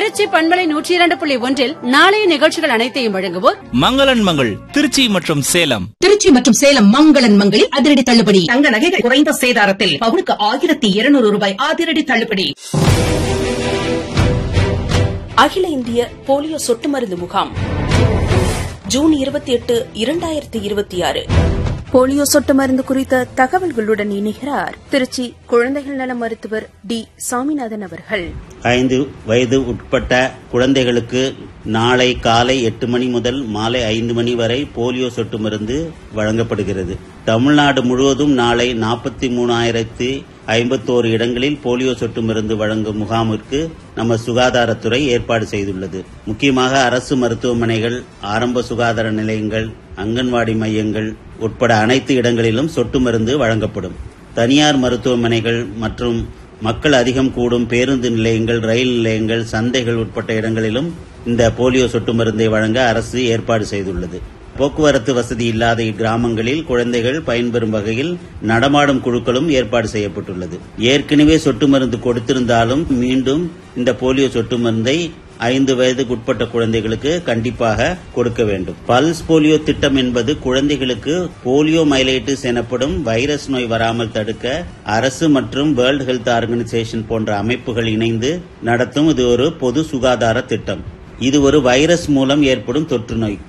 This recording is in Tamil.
திருச்சி பண்பலை நூற்றி இரண்டு புள்ளி ஒன்றில் நாளைய நிகழ்ச்சிகள் அனைத்தையும் வழங்குவோர் மங்களன் மங்கள் திருச்சி மற்றும் சேலம் திருச்சி மற்றும் சேலம் மங்களன் மங்களில் அதிரடி தள்ளுபடி தங்க நகைகள் குறைந்த சேதாரத்தில் பவுனுக்கு ஆயிரத்தி இருநூறு ரூபாய் அதிரடி தள்ளுபடி அகில இந்திய போலியோ சொட்டு மருந்து முகாம் ஜூன் இருபத்தி எட்டு இரண்டாயிரத்தி இருபத்தி ஆறு போலியோ சொட்டு மருந்து குறித்த தகவல்களுடன் இணைகிறார் திருச்சி குழந்தைகள் நல மருத்துவர் டி சாமிநாதன் அவர்கள் ஐந்து வயது உட்பட்ட குழந்தைகளுக்கு நாளை காலை எட்டு மணி முதல் மாலை ஐந்து மணி வரை போலியோ சொட்டு மருந்து வழங்கப்படுகிறது தமிழ்நாடு முழுவதும் நாளை நாற்பத்தி மூணாயிரத்தி ஐம்பத்தோரு இடங்களில் போலியோ சொட்டு மருந்து வழங்கும் முகாமிற்கு நம்ம சுகாதாரத்துறை ஏற்பாடு செய்துள்ளது முக்கியமாக அரசு மருத்துவமனைகள் ஆரம்ப சுகாதார நிலையங்கள் அங்கன்வாடி மையங்கள் உட்பட அனைத்து இடங்களிலும் சொட்டு மருந்து வழங்கப்படும் தனியார் மருத்துவமனைகள் மற்றும் மக்கள் அதிகம் கூடும் பேருந்து நிலையங்கள் ரயில் நிலையங்கள் சந்தைகள் உட்பட்ட இடங்களிலும் இந்த போலியோ சொட்டு மருந்தை வழங்க அரசு ஏற்பாடு செய்துள்ளது போக்குவரத்து வசதி இல்லாத இக்கிராமங்களில் குழந்தைகள் பயன்பெறும் வகையில் நடமாடும் குழுக்களும் ஏற்பாடு செய்யப்பட்டுள்ளது ஏற்கனவே சொட்டு மருந்து கொடுத்திருந்தாலும் மீண்டும் இந்த போலியோ சொட்டு மருந்தை ஐந்து வயதுக்கு உட்பட்ட குழந்தைகளுக்கு கண்டிப்பாக கொடுக்க வேண்டும் பல்ஸ் போலியோ திட்டம் என்பது குழந்தைகளுக்கு போலியோ மைலைட்டிஸ் எனப்படும் வைரஸ் நோய் வராமல் தடுக்க அரசு மற்றும் வேர்ல்டு ஹெல்த் ஆர்கனைசேஷன் போன்ற அமைப்புகள் இணைந்து நடத்தும் இது ஒரு பொது சுகாதார திட்டம் இது ஒரு வைரஸ் மூலம் ஏற்படும் தொற்று நோய்